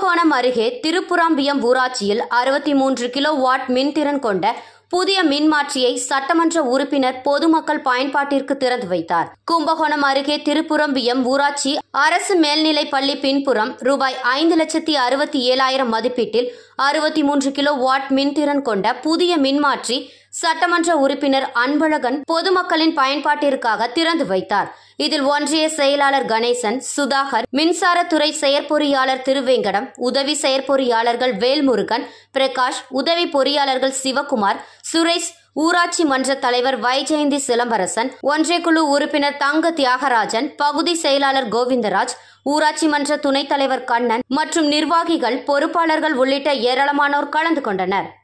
கும்பகோணம் அருகே திருப்புராம்பியம் ஊராட்சியில் அறுபத்தி மூன்று கிலோ வாட் மின்திறன் கொண்ட புதிய மின்மாற்றியை சட்டமன்ற உறுப்பினர் பொதுமக்கள் பயன்பாட்டிற்கு திறந்து வைத்தார் கும்பகோணம் அருகே திருப்புரம்பியம் ஊராட்சி அரசு மேல்நிலைப் பள்ளி பின்புறம் ரூபாய் ஐந்து லட்சத்தி அறுபத்தி ஏழாயிரம் மதிப்பீட்டில் அறுபத்தி மூன்று கிலோ வாட் மின்திறன் கொண்ட புதிய மின்மாற்றி சட்டமன்ற உறுப்பினர் அன்பழகன் பொதுமக்களின் பயன்பாட்டிற்காக திறந்து வைத்தார் இதில் ஒன்றிய செயலாளர் கணேசன் சுதாகர் மின்சாரத்துறை செயற்பொறியாளர் திருவேங்கடம் உதவி செயற்பொறியாளர்கள் வேல்முருகன் பிரகாஷ் உதவி பொறியாளர்கள் சிவகுமார் சுரேஷ் ஊராட்சி மன்ற தலைவர் வைஜெயந்தி சிலம்பரசன் ஒன்றிய குழு உறுப்பினர் தங்க தியாகராஜன் பகுதி செயலாளர் கோவிந்தராஜ் ஊராட்சி மன்ற துணைத் தலைவர் கண்ணன் மற்றும் நிர்வாகிகள் பொறுப்பாளர்கள் உள்ளிட்ட ஏராளமானோர் கலந்து கொண்டனர்